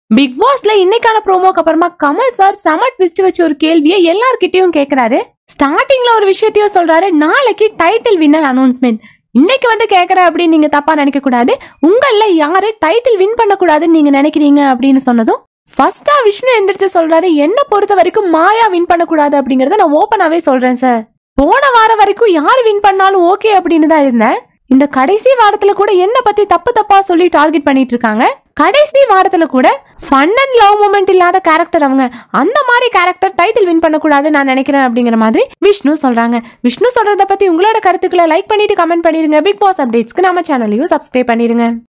big பாஸ்ல இன்னைக்கான ப்ரோமோக்கு அப்புறமா கமல் சார் செம ட்விஸ்ட் வச்சு ஒரு கேள்வியை எல்லார்கிட்டயும் கேக்குறாரு ஸ்டார்டிங்ல ஒரு விஷயத்தையும் சொல்றாரு நாளைக்கு டைட்டில் வின்னர் அனௌன்ஸ்மெண்ட் இன்னைக்கு வந்து கேக்குற அப்படின்னு நீங்க தப்பா நினைக்க கூடாது உங்கள யாரு டைட்டில் வின் பண்ணக்கூடாதுன்னு நீங்க நினைக்கிறீங்க அப்படின்னு சொன்னதும் ஃபர்ஸ்டா விஷ்ணு எந்திரிச்சு சொல்றாரு என்ன பொறுத்த வரைக்கும் மாயா வின் பண்ணக்கூடாது அப்படிங்கறத நான் ஓப்பனாவே சொல்றேன் சார் போன வாரம் வரைக்கும் யார் வின் பண்ணாலும் ஓகே அப்படின்னு தான் இருந்தேன் இந்த கடைசி வாரத்துல கூட என்ன பத்தி தப்பு தப்பா சொல்லி டார்கெட் பண்ணிட்டு இருக்காங்க கடைசி வாரத்துல கூட ஃபன் அண்ட் லவ் மூமெண்ட் இல்லாத கேரக்டர் அவங்க அந்த மாதிரி கேரக்டர் டைட்டில் வின் பண்ணக்கூடாது நான் நினைக்கிறேன் அப்படிங்கிற மாதிரி விஷ்ணு சொல்றாங்க விஷ்ணு சொல்றத பத்தி உங்களோட கருத்துக்களை லைக் பண்ணிட்டு கமெண்ட் பண்ணிருங்க பிக் பாஸ் அப்டேட்ஸ்க்கு நம்ம சேனலையும் சப்ஸ்கிரைப் பண்ணிருங்க